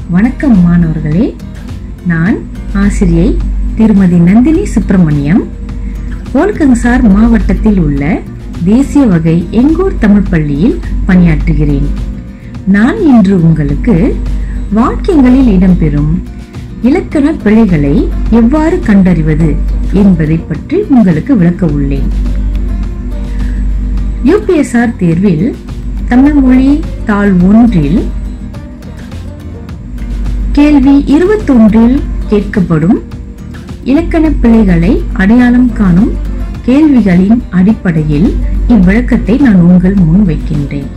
வணக்கம் மாணவர்களே நான் ஆசிரியை திருமதி நந்தினி சுப்பிரமணியம் ஓல்கங்சார் மாவட்டத்தில் உள்ள தேசிய வகை எங்கூர் தமிழ் பள்ளியில் பணியாற்றுகிறேன் நான் இன்று உங்களுக்கு வாக்கியங்களில் இடம்பெறும் இலக்கண பிழைகளை எவ்வாறு கண்டறிவது என்பதை பற்றி உங்களுக்கு விளக்க உள்ளேன் யூபிஎஸ்ஆர் தேர்வில் தமிழ் மொழி தாள் ஒன்றில் கேள்வி இருபத்தொன்றில் கேட்கப்படும் இலக்கண பிழைகளை அடையாளம் காணும் கேள்விகளின் அடிப்படையில் இவ்விளக்கத்தை நான் உங்கள் முன் வைக்கின்றேன்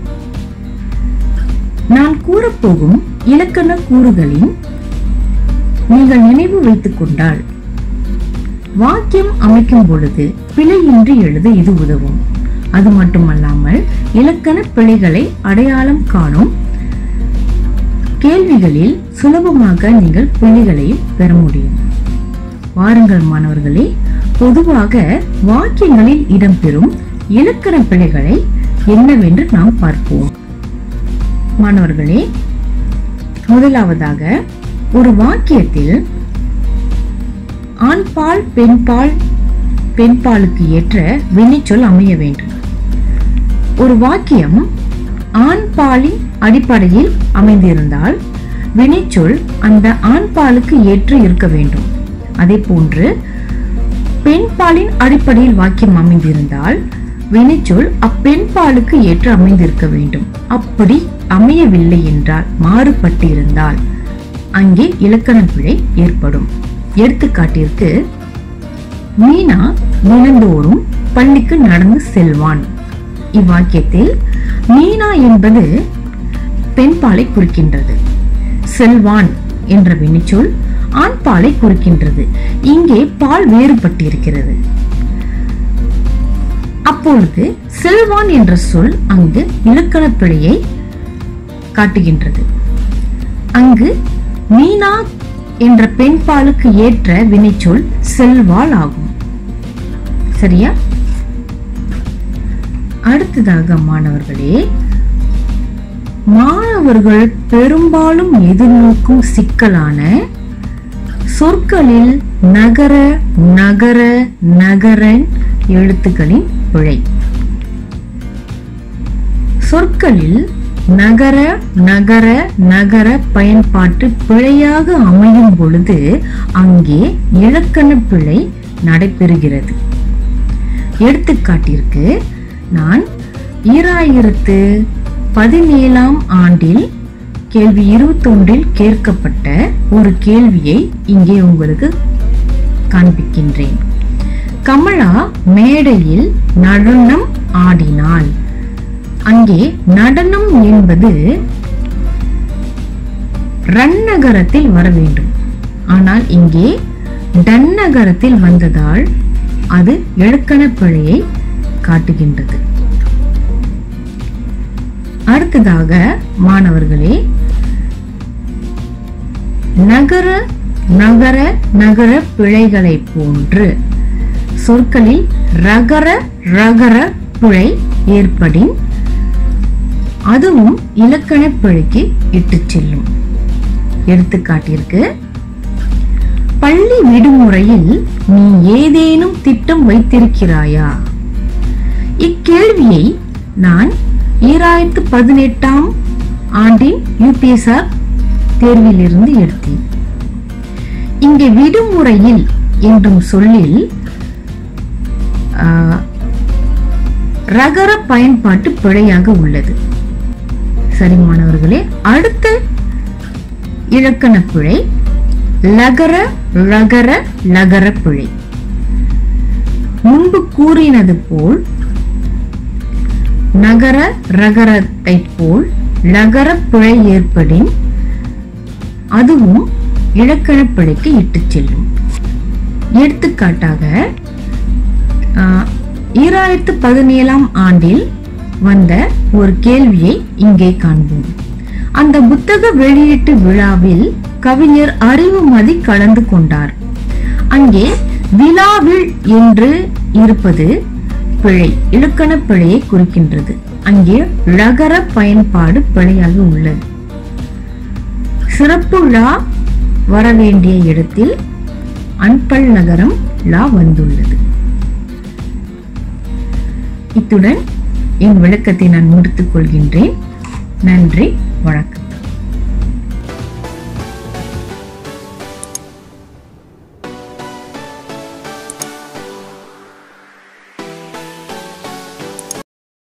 நான் கூறப்போகும் இலக்கண கூறுகளின் நீங்கள் நினைவு வைத்துக் கொண்டால் வாக்கியம் அமைக்கும் பொழுது பிழையின்றி எழுத இது உதவும் அது மட்டுமல்லாமல் இலக்கண பிழைகளை அடையாளம் காணும் கேள்விகளில் சுலபமாக நீங்கள் புள்ளிகளையும் பெற முடியும் வாருங்கள் மாணவர்களே பொதுவாக வாக்கியங்களில் இடம்பெறும் இலக்கண பிழைகளை என்னவென்று நாம் பார்ப்போம் மாணவர்களே முதலாவதாக ஒரு வாக்கியத்தில் ஆண்பால் பெண்பால் பெண்பாலுக்கு ஏற்ற வினைச்சொல் அமைய வேண்டும் ஒரு வாக்கியம் ஆண்பாலின் அடிப்படையில் அமைந்திருந்தால் வினைச்சொல் அந்த ஆண்பாலுக்கு ஏற்று இருக்க வேண்டும் அதே போன்று பெண்பாலின் அடிப்படையில் வாக்கியம் அமைந்திருந்தால் வினைச்சொல் அப்பெண்பாலுக்கு ஏற்று அமைந்திருக்க வேண்டும் அப்படி அமையவில்லை என்றால் மாறுபட்டு இருந்தால் அங்கே இலக்கண பிழை ஏற்படும் எடுத்துக்காட்டிற்கு மீனா தினந்தோறும் பள்ளிக்கு நடந்து செல்வான் இவ்வாக்கியத்தில் மீனா என்பது பெண்பாலை குறிக்கின்றது செல்வான் என்ற வினைச்சொல் ஆண் பாலை குறிக்கின்றது இங்கே பால் வேறுபட்டிருக்கிறது அப்பொழுது செல்வான் என்ற சொல் அங்கு இலக்கண பிழையை காட்டுகின்றது அங்கு மீனா என்ற பெண்பாலுக்கு ஏற்ற வினைச்சொல் செல்வாள் ஆகும் சரியா அடுத்ததாக மாணவர்களே மாணவர்கள் பெரும்பாலும் எதிர்நோக்கும் சிக்கலான சொற்களில் நகர நகர நகரன் எழுத்துக்களின் பிழை சொற்களில் நகர நகர நகர பயன்பாட்டு பிழையாக அமையும் பொழுது அங்கே இலக்கண பிழை நடைபெறுகிறது எடுத்துக்காட்டிற்கு நான் ஈராயிரத்து பதினேழாம் ஆண்டில் கேள்வி இருபத்தொன்றில் கேட்கப்பட்ட ஒரு கேள்வியை இங்கே உங்களுக்கு காண்பிக்கின்றேன் கமலா மேடையில் நடனம் ஆடினாள் அங்கே நடனம் என்பது ரன்னகரத்தில் வர வேண்டும் ஆனால் இங்கே டன்னகரத்தில் வந்ததால் அது இலக்கண பிழையை காட்டுகின்றது அடுத்ததாக மாணவர்களே நகர நகர நகர பிழைகளை போன்று சொற்களில் ரகர ரகர பிழை ஏற்படின் அதுவும் இலக்கண பிழைக்கு இட்டுச் செல்லும் எடுத்துக்காட்டிற்கு பள்ளி விடுமுறையில் நீ ஏதேனும் திட்டம் வைத்திருக்கிறாயா இக்கேள்வியை நான் ஈராயிரத்து பதினெட்டாம் ஆண்டின் யூபிஎஸ்ஆர் தேர்விலிருந்து எடுத்தேன் இங்கே விடுமுறையில் என்றும் சொல்லில் ரகர பயன்பாட்டு பிழையாக உள்ளது சரி மாணவர்களே அடுத்த இலக்கண பிழை லகர லகர லகர பிழை முன்பு கூறினது போல் நகர ரகரத்தை போல் லகர பிழை ஏற்படின் அதுவும் இலக்கண பிழைக்கு இட்டுச் செல்லும் எடுத்துக்காட்டாக ஈராயிரத்து பதினேழாம் ஆண்டில் வந்த ஒரு கேள்வியை இங்கே காண்போம் அந்த புத்தக வெளியீட்டு விழாவில் கவிஞர் அறிவுமதி கலந்து கொண்டார் அங்கே விழாவில் என்று இருப்பது பிழை இலக்கண பிழையை குறிக்கின்றது அங்கே ழகர பயன்பாடு பிழையாக உள்ளது சிறப்பு லா வர வேண்டிய இடத்தில் அன்பல் நகரம் லா வந்துள்ளது இத்துடன் என் விளக்கத்தை நான் முடித்துக் கொள்கின்றேன் நன்றி வணக்கம்